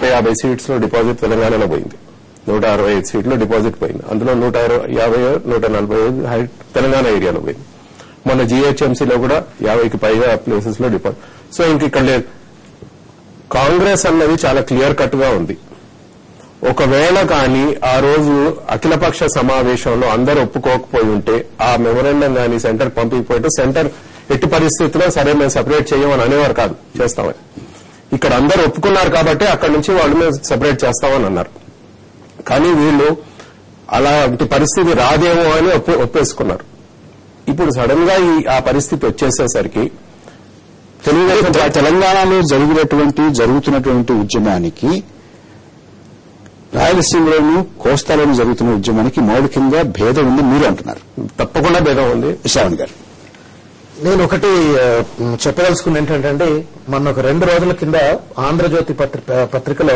యాభై సీట్స్ లో డిపాజిట్ తెలంగాణలో పోయింది నూట అరవై ఐదు సీట్లు డిపాజిట్ పోయింది అందులో నూట అరవై యాభై నూట నలభై ఐదు హై- తెలంగాణ ఏరియాలో పోయింది మొన్న జీహెచ్ఎంసీలో కూడా యాభైకి పైగా ప్లేసెస్ లో డిపాజిట్ సో ఇంక ఇక్కడ లేదు కాంగ్రెస్ అన్నది చాలా క్లియర్ కట్ గా ఉంది ఒకవేళ కానీ ఆ రోజు అఖిలపక్ష సమావేశంలో అందరూ ఒప్పుకోకపోయి ఉంటే ఆ మెమోరాండం కానీ సెంటర్ పంపించకపోతే సెంటర్ ఎట్టి పరిస్థితుల్లో సరే మేము సెపరేట్ చేయమని అనేవారు కాదు చేస్తామని ఇక్కడ అందరూ ఒప్పుకున్నారు కాబట్టి అక్కడి నుంచి వాళ్ళు మేము సెపరేట్ చేస్తామని అన్నారు కానీ వీళ్ళు అలాంటి పరిస్థితి రాదేమో అని ఒప్పు ఒప్పేసుకున్నారు ఇప్పుడు సడన్ గా ఈ ఆ పరిస్థితి వచ్చేసేసరికి తెలుగుదేశం తె- తెలంగాణలో జరిగినటువంటి జరుగుతున్నటువంటి ఉద్యమానికి రాయలసీమలోను కోస్తాలోను జరుగుతున్న ఉద్యమానికి మౌలికంగా భేదం ఉంది మీరు అంటున్నారు తప్పకుండా భేదం ఉంది శ్రావణ్ గారు నేను ఒకటి ఆ, చెప్పదలుచుకుంది ఏంటంటే మొన్న ఒక రెండు రోజుల కింద ఆంధ్రజ్యోతి పత్రి- పత్రికలో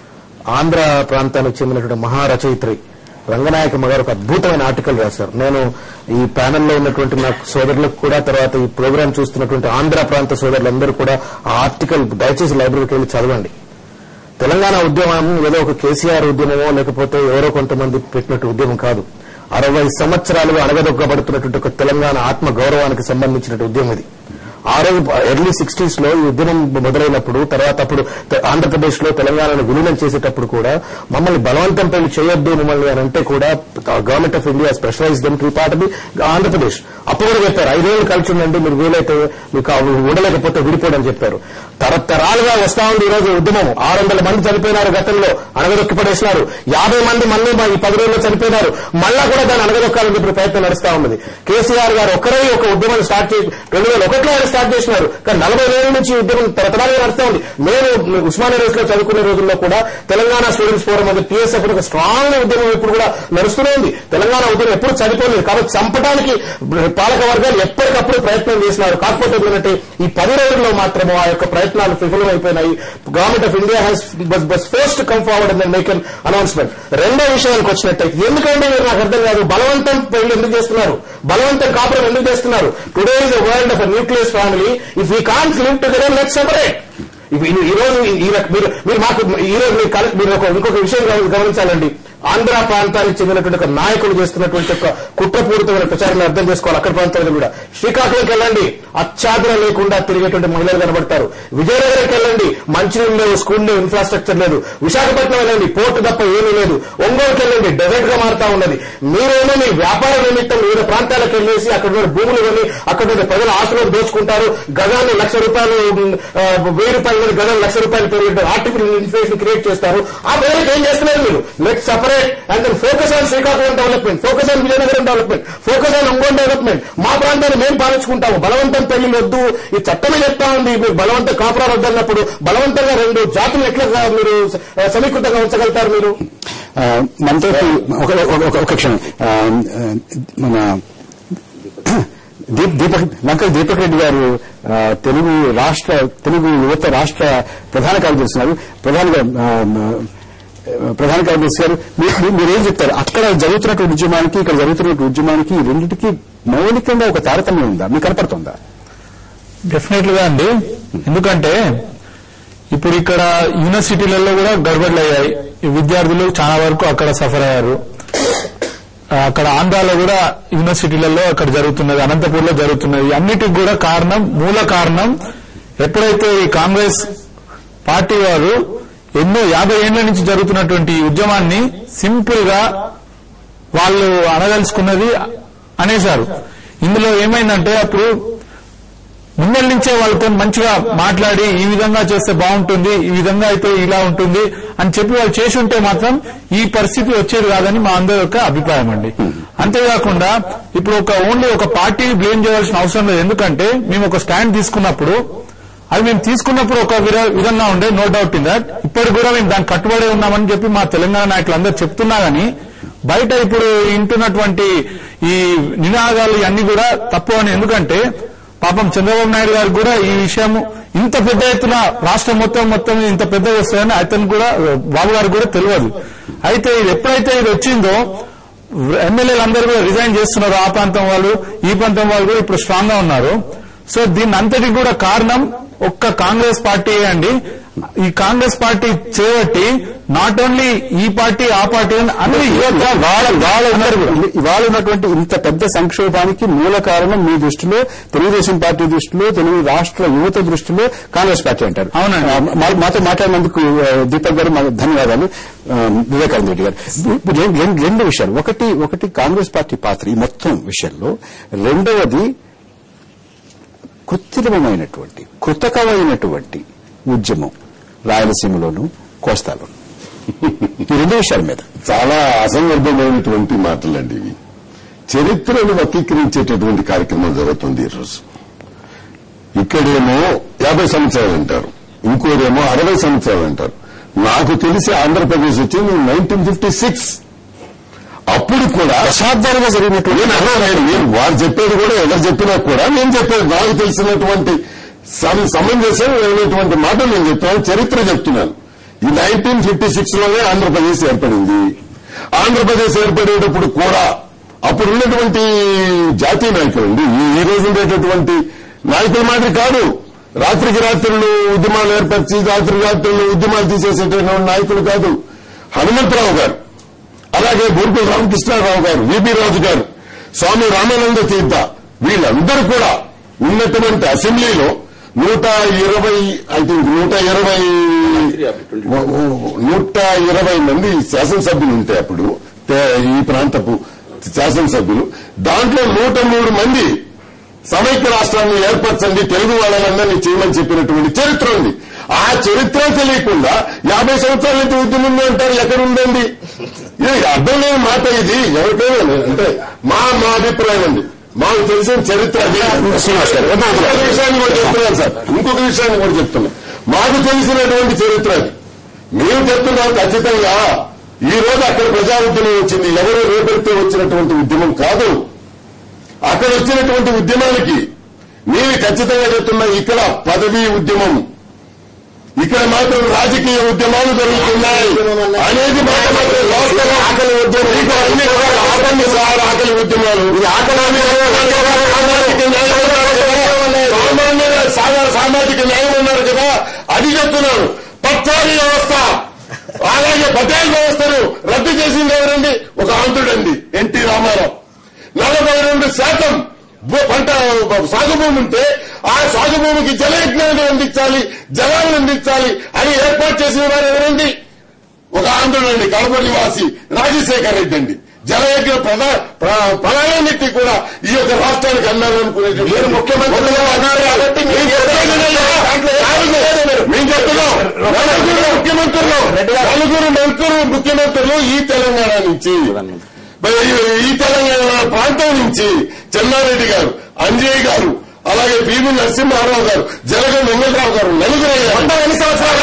ఆంధ్ర ప్రాంతానికి చెందినటువంటి మహారచయిత్రి రంగనాయక గారు ఒక అద్భుతమైన ఆర్టికల్ రాశారు నేను ఈ ప్యానెల్లో ఉన్నటువంటి నా సోదరులకు కూడా తర్వాత ఈ ప్రోగ్రాం చూస్తున్నటువంటి ఆంధ్ర ప్రాంత సోదరులందరూ కూడా ఆ ఆర్టికల్ దయచేసి లైబ్రరీకి వెళ్ళి చదవండి తెలంగాణ ఉద్యమం ఏదో ఒక కేసీఆర్ ఉద్యమమో లేకపోతే ఎవరో కొంతమంది పెట్టినట్టు ఉద్యమం కాదు అరవై సంవత్సరాలుగా అణగదొక్కబడుతున్నటువంటి ఒక తెలంగాణ ఆత్మ గౌరవానికి సంబంధించినటువంటి ఉద్యమం ఇది ఆ రోజు ఎర్లీ సిక్స్టీస్ లో ఈ ఉద్యమం మొదలైనప్పుడు తర్వాత అప్పుడు తె- ఆంధ్రప్రదేశ్ లో తెలంగాణను విలీనం చేసేటప్పుడు కూడా మమ్మల్ని బలవంతం పెళ్లి చేయొద్దు మమ్మల్ని అని అంటే కూడా government of India specialise them to part of Andhra Pradesh అప్పుడు కూడా చెప్పారు ఐదేళ్లు కలిసి ఉండండి మీరు వీలైతే మీకు ఆ ఉండలేకపోతే విడిపోవడం చెప్పారు తరతరాలుగా వస్తా ఉంది ఈ రోజు ఉద్యమం ఆరు వందల మంది చనిపోయినారు గతంలో అణగదొక్కి పడేసినారు యాభై మంది మళ్ళీ మా ఈ పది రోజుల్లో చనిపోయినారు మళ్ళా కూడా దాన్ని అణగదొక్కాలని చెప్పి ప్రయత్నం నడుస్తా ఉన్నది కేసీఆర్ గారు ఒక్కరే ఒక ఉద్యమాన్ని స్టార్ట్ చేసి రెండు వేల ఒకటిలో ఆయన స్టార్ట్ చేసినారు కానీ నలభై ఏళ్ళ నుంచి ఈ ఉద్యమం తరతరాలుగా నడుస్తా ఉంది నేను ఉస్మానియా యూనివర్సిటీ లో చదువుకునే రోజుల్లో కూడా తెలంగాణ స్టూడెంట్స్ ఫోరం అది టీఎస్ఎఫ్ ఒక స్ట్రాంగ్ ఉద్యమం ఇప్పుడు కూడా నడుస్తూనే ఉంది తెలంగాణ ఉద్యమం ఎప్పుడు చనిపోలేదు కాబట్టి చంపడానికి పాలక వర్గాలు ఎప్పటికప్పుడు ప్రయత్నం చేసినారు కాకపోతే ఏంటంటే ఈ పది రోజుల్లో మాత్రము ఆ యొక్క ప్రయత్నాలు విఫలమైపోయినాయి government of India has bus first come forward and make an announcement రెండో విషయానికి వచ్చినట్టయితే ఎందుకంటే మీరు నాకు అర్థం కాదు బలవంతం పెళ్లి ఎందుకు చేస్తున్నారు బలవంతం కాపురం ఎందుకు చేస్తున్నారు today is a world of nucleus family if we can't live together let separate ఇవి- ఈ ఈ రోజు ఈ రక- మీరు మీరు మాకు ఈ రోజు మీరు కల- మీరు ఒక ఇంకొక విషయం గమ- గమనించాలండి ఆంధ్ర ప్రాంతానికి చెందినటువంటి ఒక నాయకులు చేస్తున్నటువంటి ఒక కుట్రపూరితమైన ప్రచారాన్ని అర్థం చేసుకోవాలి అక్కడ ప్రాంతాల్లో కూడా శ్రీకాకుళంకి వెళ్ళండి అత్యాదర లేకుండా తిరిగేటువంటి మహిళలు కనబడతారు విజయనగరంకి వెళ్ళండి మంచినీళ్ళు లేవు స్కూల్ లేవు ఇన్ఫ్రాస్ట్రక్చర్ లేదు విశాఖపట్నం వెళ్ళండి పోర్టు తప్ప ఏమీ లేదు ఒంగోలుకి వెళ్ళండి డెజర్ట్ గా మారుతా ఉన్నది మీరేమో మీ వ్యాపార నిమిత్తం వివిధ ప్రాంతాలకు వెళ్ళేసి అక్కడ ఉన్న భూములు కొని అక్కడ ఉన్న ప్రజల ఆస్తులను దోచుకుంటారు గజాన్ని లక్ష రూపాయలు ఉమ్, ఆ, వెయ్యి రూపాయలు మీద గజాన్ని లక్ష రూపాయలు పెరిగి ఆర్టిఫిషియల్ ఇన్ఫ్లేషన్ క్రియేట్ చేస్తారు ఆ పేరుకి ఏం చేస్తున్నారు మీరు let separate and then focus on Srikakulam development focus on Vizianagaram development focus on Ongole development మా ప్రాంతాన్ని మేము పాలించుకుంటాము బలవంతం పెళ్లి వద్దు ఈ చట్టమే చెప్తా ఉంది మీరు బలవంత కాపురాలు వద్దన్నప్పుడు బలవంతంగా రెండు జాతులు ఎట్లా మీరు స- సమీకృతంగా ఉంచగలుగుతారు మీరు ఆ, మనతో ఒక ఒక- ఒక- ఒక క్షణం ఆ, ఆ, మన దీప్ దీపక్ లంకల్ దీపక్ రెడ్డి గారు ఆ, తెలుగు రాష్ట్ర తెలుగు యువత రాష్ట్ర ప్రధాన కార్యదర్శి ఉన్నారు ప్రధానంగా ఆ, ఆ, ప్రధాన కార్యదర్శి గారు మీ- మీ- మీరేం చెప్తారు అక్కడ జరుగుతున్నటువంటి ఉద్యమానికి ఇక్కడ జరుగుతున్నటువంటి ఉద్యమానికి ఈ రెండింటికి మౌలికంగా ఒక తారతమ్యం ఉందా మీకు కనపడుతుందా డెఫినెట్ గా అండి ఎందుకంటే ఇప్పుడు ఇక్కడ యూనివర్సిటీలలో కూడా గడబడులు అయ్యాయి ఈ విద్యార్థులు చాలా వరకు అక్కడ సఫర్ అయ్యారు ఆ, అక్కడ ఆంధ్రాలో కూడా యూనివర్సిటీలలో అక్కడ జరుగుతున్నది అనంతపూర్లో జరుగుతున్నది అన్నిటికి కూడా కారణం మూల కారణం ఎప్పుడైతే ఈ కాంగ్రెస్ పార్టీ వారు ఎన్నో యాభై ఏళ్ల నుంచి జరుగుతున్నటువంటి ఈ ఉద్యమాన్ని సింపుల్ గా వాళ్ళు అనదలుచుకున్నది అనేశారు ఇందులో ఏమైందంటే అప్పుడు ముందల నుంచే వాళ్ళతో మంచిగా మాట్లాడి ఈ విధంగా చేస్తే బాగుంటుంది ఈ విధంగా అయితే ఇలా ఉంటుంది అని చెప్పి వాళ్ళు చేసి ఉంటే మాత్రం ఈ పరిస్థితి వచ్చేది కాదని మా అందరి యొక్క అభిప్రాయం అండి అంతేకాకుండా ఇప్పుడు ఒక ఓన్లీ ఒక పార్టీ బ్లేమ్ చేయాల్సిన అవసరం లేదు ఎందుకంటే మేము ఒక స్టాండ్ తీసుకున్నప్పుడు అది మేము తీసుకున్నప్పుడు ఒక విర- విధంగా ఉండే నో డౌట్ ఇన్ దట్ ఇప్పటికి కూడా మేము దానికి కట్టుబడి ఉన్నామని చెప్పి మా తెలంగాణ నాయకులు అందరూ చెప్తున్నా గానీ బయట ఇప్పుడు వింటున్నటువంటి ఈ నినాదాలు ఇవన్నీ కూడా తప్పు అని ఎందుకంటే పాపం చంద్రబాబు నాయుడు గారు కూడా ఈ విషయం ఇంత పెద్ద ఎత్తున రాష్ట్రం మొత్తం మొత్తం ఇంత పెద్ద వస్తుందని అతను కూడా బాబు గారు కూడా తెలియదు అయితే ఇది ఎప్పుడైతే ఇది వచ్చిందో ఎమ్మెల్యేలు అందరూ కూడా రిజైన్ చేస్తున్నారు ఆ ప్రాంతం వాళ్ళు ఈ ప్రాంతం వాళ్ళు కూడా ఇప్పుడు స్ట్రాంగ్ గా ఉన్నారు సో దీని అంతటికి కూడా కారణం ఒక్క కాంగ్రెస్ పార్టీ అండి ఈ కాంగ్రెస్ పార్టీ చేయబట్టి నాట్ ఓన్లీ ఈ పార్టీ ఆ పార్టీ అని అన్ని యువత వాళ్ళ వాళ్ళ ఉన్న- ఇవాళ ఉన్నటువంటి ఇంత పెద్ద సంక్షోభానికి మూల కారణం మీ దృష్టిలో తెలుగుదేశం పార్టీ దృష్టిలో తెలుగు రాష్ట్ర యువత దృష్టిలో కాంగ్రెస్ పార్టీ అంటారు అవునండి. ఆ, మా- మాతో మాట్లాడినందుకు ఆ, దీపక్ గారు మాకు ధన్యవాదాలు ఆ, వివేకానంద రెడ్డి గారు ఇప్పుడు రెండు- రెండు- రెండు విషయాలు ఒకటి ఒకటి కాంగ్రెస్ పార్టీ పాత్ర ఈ మొత్తం విషయంలో రెండవది కృత్రిమమైనటువంటి కృతకమైనటువంటి ఉద్యమం రాయలసీమలోను కోస్తాలోను ఈ రెండు విషయాల మీద చాలా అసందర్భమైనటువంటి మాటలండి ఇవి చరిత్రను వక్రీకరించేటటువంటి కార్యక్రమం జరుగుతుంది ఈరోజు ఇక్కడేమో యాభై సంవత్సరాలు అంటారు ఇంకోరేమో అరవై సంవత్సరాలు అంటారు నాకు తెలిసి ఆంధ్రప్రదేశ్ వచ్చింది నైన్టీన్ ఫిఫ్టీ సిక్స్ అప్పుడు కూడా దశాబ్దాలుగా జరిగినటువంటి నేను అనలేదు నేను వారు చెప్పేది కూడా ఎవరు చెప్పినా కూడా నేను చెప్పేది నాకు తెలిసినటువంటి సమ- సమంజసం అయినటువంటి మాట నేను చెప్తున్నాను చరిత్ర చెప్తున్నాను ఈ నైన్టీన్ ఫిఫ్టీ సిక్స్ లోనే ఆంధ్రప్రదేశ్ ఏర్పడింది ఆంధ్రప్రదేశ్ ఏర్పడేటప్పుడు కూడా అప్పుడు ఉన్నటువంటి జాతీయ నాయకులు అండి ఈ- ఈ రోజు ఉండేటటువంటి నాయకుల మాదిరి కాదు రాత్రికి రాత్రులు ఉద్యమాలు ఏర్పరిచి రాత్రి రాత్రులు ఉద్యమాలు తీసేసేటటువంటి నాయకులు కాదు హనుమంతరావు గారు అలాగే బూర్గుల రామకృష్ణారావు గారు విబి రాజు గారు స్వామి రామానంద తీర్థ వీళ్ళందరూ కూడా ఉన్నటువంటి అసెంబ్లీలో నూట ఇరవై ఐ థింక్ నూట ఇరవై నూట ఇరవై మంది శాసనసభ్యులు ఉంటే అప్పుడు తే- ఈ ప్రాంతపు శాసనసభ్యులు దాంట్లో నూట మూడు మంది సమైక్య రాష్ట్రాన్ని ఏర్పరచండి తెలుగు వాళ్ళందరినీ చేయమని చెప్పినటువంటి చరిత్ర ఉంది ఆ చరిత్ర తెలియకుండా యాభై సంవత్సరాల నుంచి ఉద్యమం ఉంది అంటారు ఎక్కడ ఉందండి ఇది అర్థం లేని మాట ఇది ఎవరికైనా అంటే మా మా అభిప్రాయం అండి మాకు తెలిసిన చరిత్ర అది. ఇంకొక విషయాన్ని కూడా చెప్తున్నాను సార్ ఇంకొక విషయాన్ని కూడా చెప్తున్నా మాకు తెలిసినటువంటి చరిత్ర అది మేము చెప్తున్నాం ఖచ్చితంగా ఈ రోజు అక్కడ ప్రజా ఉద్యమం వచ్చింది ఎవరు రేపెడితే వచ్చినటువంటి ఉద్యమం కాదు అక్కడ వచ్చినటువంటి ఉద్యమానికి నేను ఖచ్చితంగా చెప్తున్నా ఇక్కడ పదవీ ఉద్యమం ఇక్కడ మాత్రం రాజకీయ ఉద్యమాలు జరుగుతున్నాయి అనేది మాట మాత్రం వాస్తవం. ఆకలి ఉద్యమం మీకు అన్ని రకాల ఆకలి సార్ ఆకలి ఉద్యమాలు ఇది ఆకలి సామాజిక న్యాయం అన్నారు కదా. సామాన్య సాగా- సామాజిక న్యాయం ఉన్నారు కదా అది చెప్తున్నాను పట్టాలి వ్యవస్థ అలాగే పటేల్ వ్యవస్థను రద్దు చేసింది ఎవరండి ఒక ఆంధ్రుడండి ఎన్టీ రామారావు నలభై రెండు శాతం భూ- పంట సాగు భూమి ఉంటే ఆ సాగు భూమికి జలయజ్ఞాన్ని అందించాలి జలాలను అందించాలి అని ఏర్పాటు చేసిన వారు ఎవరండి ఒక ఆంధ్రుడండి కడప నివాసి రాజశేఖర్ రెడ్డి అండి జలయజ్ఞ ప్రధా ఫలాలన్నిటి కూడా ఈ యొక్క రాష్ట్రానికి అందాలనుకునేది మీరు ముఖ్యమంత్రిగా అన్నారు కాబట్టి మేము చెప్తున్నాం. మేము చెప్తున్నాం నలుగురు ముఖ్యమంత్రులు నలుగురు మంత్రులు ముఖ్యమంత్రులు ఈ తెలంగాణ నుంచి మరి ఈ- ఈ తెలంగాణ ప్రాంతం నుంచి చెన్నారెడ్డి గారు అంజయ్ గారు అలాగే పివి నరసింహారావు గారు జలగం వెంకటరావు గారు నలుగురు అయ్యారు. ఎన్ని సంవత్సరాలు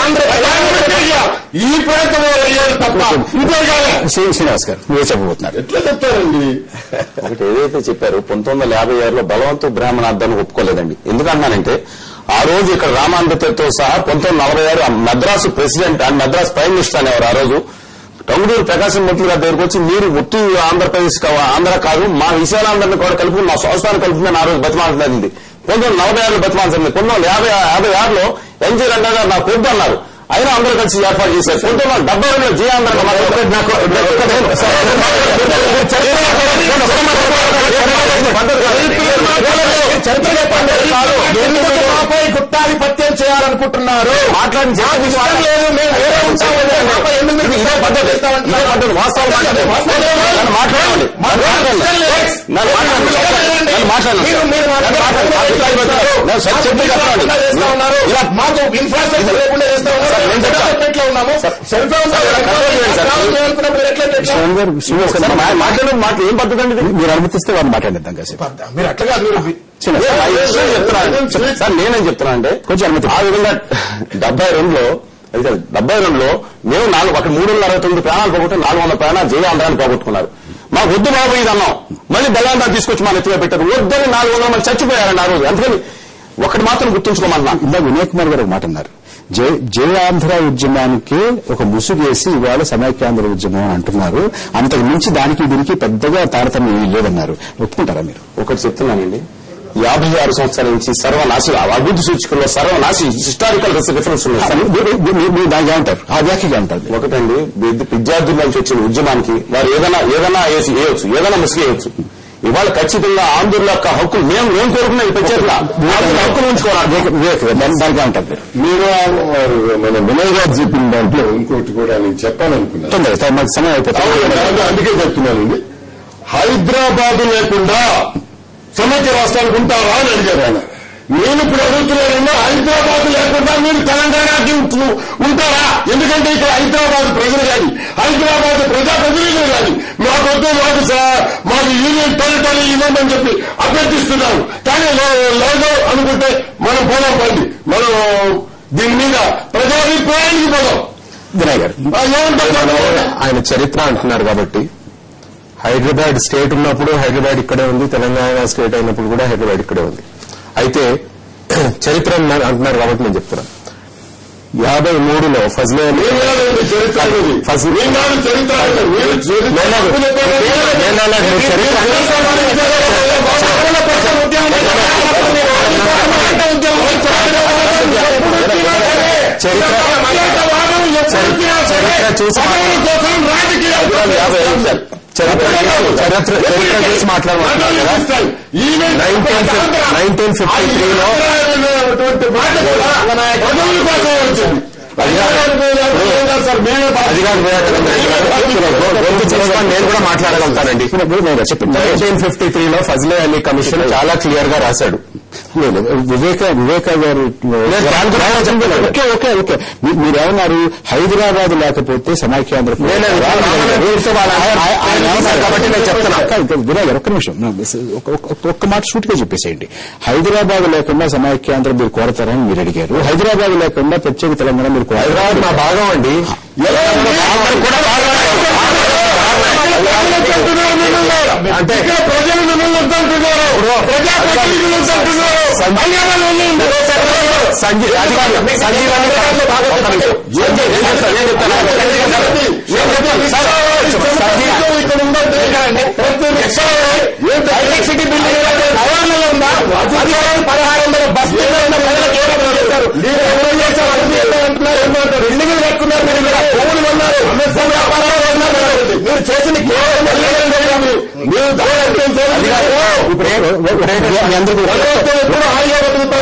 అయ్యా? ఈ ప్రాంతం వారు అయ్యారు తప్ప ఇంకో కాలే. శ్రీ- శ్రీనివాస్ గారు మీరే చెప్పబోతున్నారు ఎట్లా చెప్తారండి ఒకటి ఏదైతే చెప్పారో పంతొమ్మిది వందల యాభై ఆరులో బలవంతు బ్రాహ్మణార్థాన్ని ఒప్పుకోలేదండి ఎందుకన్నానంటే ఆ రోజు ఇక్కడ రామాంబేద్కర్తో సహా పంతొమ్మిది నలభై ఆరు ఆ Madras president and Madras prime minister అనేవారు ఆ రోజు టంగుటూరు ప్రకాశం మంత్రి గారి దగ్గరకు వచ్చి మీరు ఒట్టి ఆంధ్రప్రదేశ్ కా- ఆంధ్ర కాదు మా విశాలాంధ్రని కూడా కలుపుకుని మా సంస్థాన్ని కలుపుకుని ఆ రోజు బతిమాలుతున్నది పంతొమ్మిది వందల నలభై ఆరులో బతిమాల్సింది పంతొమ్మిది వందల యాభై యాభై ఆరులో ఎన్జీ రంగా గారు నాకు వద్దు అన్నారు అయినా అందరూ కలిసి ఏర్పాటు చేశారు పంతొమ్మిది వందల డెబ్బై రెండులో జే ఆంధ్ర మాపై గుత్తాధిపత్యం చేయాలనుకుంటున్నారు మాట్లాడిన ఇష్టం లేదు మేము వేరే ఉంటామని మాపై ఎందుకు మీరు ఇదే పద్ధతి ఇదే పద్ధతి వాస్తవం మాట్లాడండి నన్ను మాట్లాడండి నన్ను మాట్లాడండి నన్ను మాట్లాడండి నన్ను మాట్లాడండి మీరు- మీరు నన్ను మాట్లాడండి నేను సత్యం చెప్పి చెప్పండి చేస్తా ఉన్నారు ఇలా మాకు ఇన్ఫ్రాస్ట్రక్చర్ లేకుండా చేస్తా సార్, నేను చెప్తా. ఉన్నారు ఎట్లా ఉన్నాము సెల్ ఫోన్ చేయాలనుకున్నప్పుడు ఎట్లా పెట్టాము? శ్రీనివాస్ గారు శ్రీనివాస్ సార్, గారు మా- మాట్లాడే మాటలు ఏం పద్ధతి అండి ఇది? మీరు అనుమతిస్తే వారిని మాట్లాడిద్దాం కాసేపు మీరు అట్లా కాదు మీరు శ్రీనివాస్ ఏ, గారు. ఆ విషయం చెప్తున్నాను సార్ నేనేం చెప్తున్నా అంటే కొంచెం అనుమతి. ఆ విధంగా డెబ్బై రెండులో అది కాదు, డెబ్బై రెండులో మేము నాలుగు అక్కడ మూడు వందల అరవై తొమ్మిది ప్రాణాలు పోగొట్టు నాలుగు వందల ప్రాణాలు జయ ఆంధ్రాన్ని పోగొట్టుకున్నారు మాకు వద్దు బాబు ఇది అన్నాం మళ్ళీ బలాంధ్రా తీసుకొచ్చి మా నెత్తిలో పెట్టారు వద్దని నాలుగు వందల మంది చచ్చిపోయారండి ఆ రోజు అందుకని ఒకటి మాత్రం గుర్తుంచుకోమన్నా ఇందాక వినయ్ కుమార్ గారు ఒక మాట అన్నారు జై జై ఆంధ్ర ఉద్యమానికి ఒక ముసుగేసి ఇవాళ సమైక్యాంధ్ర ఉద్యమం అని అంటున్నారు అంతకు మించి దానికి దీనికి పెద్దగా తారతమ్యం ఏమీ లేదన్నారు ఒప్పుకుంటారా మీరు ఒకటి చెప్తున్నానండి యాభై ఆరు సంవత్సరాల నుంచి సర్వనాశి అభివృద్ధి సూచికల్లో సర్వనాశి హిస్టారికల్ రిఫరెన్స్ ఉన్నాయి సార్. మీరు- మీరు మీరు దానికి ఏమంటారు ఆ వ్యాఖ్యకి ఏమంటారు ఒకటండి విద్య- విద్యార్థుల నుంచి వచ్చిన ఉద్యమానికి వారు ఏదైనా ఏదైనా వేసి వేయొచ్చు ఏదైనా ముసిగేయచ్చు ఇవాళ ఖచ్చితంగా ఆంధ్రుల యొక్క హక్కులు మేము మేము కోరుకున్న ఈ ప్రత్యేకత ఆంధ్రుల హక్కులు ఉంచుకోవాలి వివేక్ దాని- దానికి ఏమంటారు మీరు మీరు వారు మన వినయ్ గారు చెప్పిన దాంట్లో ఇంకోటి కూడా నేను చెప్పాలనుకున్నాను తొందర తొందర, మాకు సమయం అయిపోతుంది అవును, అదే అందుకే చెప్తున్నానండి హైదరాబాద్ లేకుండా సమైక్య రాష్ట్రానికి ఉంటారా అని అడిగారు ఆయన నేను ఇప్పుడు అడుగుతున్నానన్నా హైదరాబాద్ లేకుండా మీరు తెలంగాణకి ఉంటు- ఉంటారా ఎందుకంటే ఇక్కడ హైదరాబాద్ ప్రజలు కానీ హైదరాబాద్ ప్రజా ప్రతినిధులు కానీ మాకొద్దు మాకు సా- మాకు యూనియన్ టెరిటరీ ఇవ్వమని చెప్పి అభ్యర్థిస్తున్నాను కానీ లే- లేదు అనుకుంటే మనం పోదాం పండి మనం దీని మీద ప్రజాభిప్రాయానికి పోదాం వినయ్ గారు ఆ, ఏమంటారు ఆయన చరిత్ర అంటున్నారు కాబట్టి హైదరాబాద్ స్టేట్ ఉన్నప్పుడు హైదరాబాద్ ఇక్కడే ఉంది తెలంగాణ స్టేట్ అయినప్పుడు కూడా హైదరాబాద్ ఇక్కడే ఉంది అయితే చరిత్ర అన్నారు- అంటున్నారు కాబట్టి నేను చెప్తున్నా యాభై మూడులో ఫజ్లే అలీ- మీనాడు చరిత్ర అనేది. ఫస్ట్- మీనాడు చరిత్ర అనేది. మీరు చరిత్ర మీనాడు- తప్పు చెప్పారు. మీనాడు మీరు చరిత్ర- చరిత్ర చూసి యాభై ఐదు సార్. చరిత్ర చరిత్ర చరిత్ర చూసి మాట్లాడమంటున్నారు కదా నైన్టీన్ ఫిఫ్టీ త్రీలో అది కాదు గొంతు చేసుకొని నేను కూడా మాట్లాడగలుగుతానండి చెప్పండి నైన్టీన్ ఫిఫ్టీ త్రీలో ఫజ్లే అలీ కమిషన్ చాలా క్లియర్ గా రాశాడు లేదు, వివేక వివేక గారు నేను దాని గురించి చెప్తున్నాను. ఓకే ఓకే ఓకే మీ- మీరేమన్నారు హైదరాబాద్ లేకపోతే సమైక్యాంధ్ర నేను ఆయన ఏమన్నారు కాబట్టి నేను చెప్తున్నా. వినయ్ గారు ఒక్క నిమిషం నా- ఒక- ఒక- ఒక్క మాట సూట్ గా చెప్పేసేయండి హైదరాబాద్ లేకుండా సమైక్యాంధ్ర మీరు కోరతారని మీరు అడిగారు హైదరాబాద్ లేకుండా ప్రత్యేక తెలంగాణ మీరు కోరతారా? హైదరాబాద్ మా భాగం అండి అంటే ప్రజలు మిమ్మల్ని వద్దంటున్నారు ప్రజా ప్రతినిధులు వద్దంటున్నారు సంజయ్ అది కాదు సంజీవ్ అని కాదు. ఒక్క నిమిషం. సంజయ్, నేను చెప్తాను, నేను చెప్తాను. నేను చెప్తాను. సార్, సంజయ్ ఇక్కడ ఉందంటే ఎలక్ట్రిసిటీ బిల్లు రవాణాలో ఉందా అధికారం పదహారు వందల బస్తీలో ఉన్న ప్రజలకు ఏ రకంగా చేశారు మీరు ఎవరు చేశారు అభివృద్ధి చేశారు అంటున్నారు ఏమంటారు ఇల్లు కట్టుకున్నారు మీరు ఇక్కడ భూములు ఉన్నారు భూ వ్యాపారాలు ఉన్నారు మీరు చేసిన కేవలం ఎల్లుగడ్డ జరిగాము. మీరు దాని ఇప్పుడు ఏ- మీ అందరికీ ఎప్పుడు హాయిగా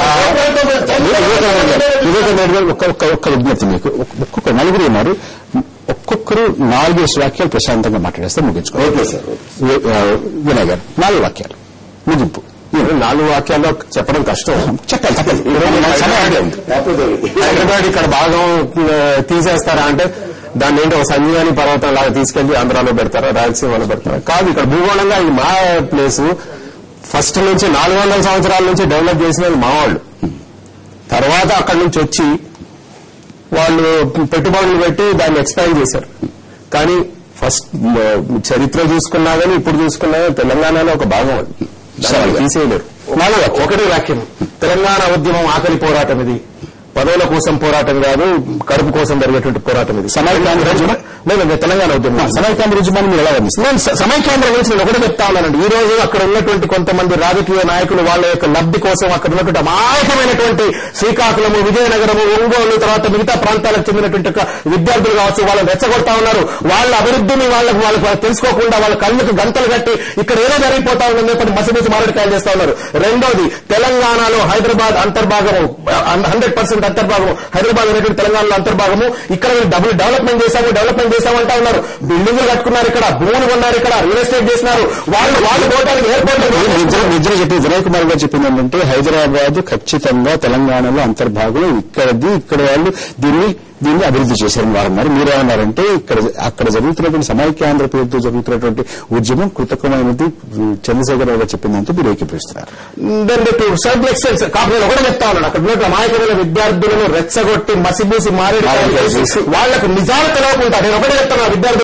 వివేక నాయుడు గారు ఒక్క ఒక్క ఒక్క విజ్ఞప్తి మీకు ఒక్- ఒక్కొక్క నలుగురు ఉన్నారు ఒక్కొక్కరు నాలుగేసి వాక్యాలు ప్రశాంతంగా మాట్లాడేస్తే ముగించుకోవాలి ఓకే సార్ వి- ఆ, వినయ్ గారు నాలుగు వాక్యాలు ముగింపు నాలుగు వాక్యాల్లో చెప్పడం కష్టం చెప్పాలి చెప్పాలి ఇరవై నాలుగు సమయం అదే ఉంది హైదరాబాద్ ఇక్కడ భాగం ఆ, తీసేస్తారా అంటే దాన్ని ఏంటో ఒక సంజీవాని పర్వతం లాగా తీసుకెళ్లి ఆంధ్రాలో పెడతారా రాయలసీమలో పెడతారా కాదు ఇక్కడ భూగోళంగా ఇది మా ప్లేస్ ఫస్ట్ నుంచి నాలుగు వందల సంవత్సరాల నుంచి డెవలప్ చేసినది మా వాళ్ళు తర్వాత అక్కడి నుంచి వచ్చి వాళ్ళు పెట్టుబడులు పెట్టి దాన్ని ఎక్స్పాండ్ చేశారు కానీ ఫస్ట్ ఆ, చరిత్ర చూసుకున్నా కానీ ఇప్పుడు చూసుకున్నా గానీ తెలంగాణలో ఒక భాగం అది దాన్ని తీసేయలేరు నాలుగు ఒకటి వాక్యం తెలంగాణ ఉద్యమం ఆకలి పోరాటం ఇది పదవుల కోసం పోరాటం కాదు కడుపు కోసం జరిగేటువంటి పోరాటం ఇది సమైక్యాంధ్ర ఉద్యమం? లేదు తెలంగాణ ఉద్యమం సమైక్యాంధ్ర ఉద్యమాన్ని మీరు ఎలా వర్ణిస్తారు నేను స- సమైక్యాంధ్ర గురించి నేను ఒకటే చెప్తా ఉన్నానండి ఈ రోజు అక్కడ ఉన్నటువంటి కొంతమంది రాజకీయ నాయకులు వాళ్ళ యొక్క లబ్ధి కోసం అక్కడ ఉన్నటువంటి అమాయకమైనటువంటి శ్రీకాకుళము విజయనగరము ఒంగోలు తర్వాత మిగతా ప్రాంతాలకు చెందినటువంటి యొక్క విద్యార్థులు కావచ్చు వాళ్ళని రెచ్చగొడతా ఉన్నారు వాళ్ళ అభివృద్ధిని వాళ్ళకు వాళ్ళకు వాళ్ళకు తెలుసుకోకుండా వాళ్ళ కళ్ళకు గంతలు కట్టి ఇక్కడ ఏదో జరిగిపోతా ఉందని చెప్పి మసిమూసి మారడికాయలు చేస్తా ఉన్నారు రెండోది తెలంగాణలో హైదరాబాద్ అంతర్భాగము హండ్రెడ్ పర్సెంట్ అంతర్భాగము హైదరాబాద్ అనేటువంటి తెలంగాణలో అంతర్భాగము ఇక్కడ వీళ్ళు డబుల్ డెవలప్మెంట్ చేశాము డెవలప్మెంట్ చేశామంటా ఉన్నారు బిల్డింగులు కట్టుకున్నారు ఇక్కడ భూములు కొన్నారు ఇక్కడ రియల్ ఎస్టేట్ చేసినారు వాళ్ళు వాళ్ళు పోవడానికి ఎయిర్పోర్ట్ నిద్ర నిద్ర చెప్పి వినయ్ కుమార్ గారు చెప్పింది ఏంటంటే హైదరాబాద్ ఖచ్చితంగా తెలంగాణలో అంతర్భాగం ఇక్కడది ఇక్కడ వాళ్ళు దీన్ని దీన్ని అభివృద్ధి చేశారని వారు అన్నారు మీరేమన్నారంటే ఇక్కడ అక్కడ జరుగుతున్నటువంటి సమైక్యాంధ్ర పేరుతో జరుగుతున్నటువంటి ఉద్యమం కృతకమైనది చంద్రశేఖర్ రావు గారు చెప్పిందంటే మీరు ఏకీపిస్తున్నారు దెన్ టు సర్బ్ ఎక్సెన్స్ కాకపోతే నేను ఒకటే చెప్తా ఉన్నాను అక్కడ ఉన్నటువంటి అమాయకమైన విద్యార్థులను రెచ్చగొట్టి మసిబూసి మారేడు వాళ్ళకు నిజాలు తెలవకుండా నేను ఒకటే చెప్తాను విద్యార్థులు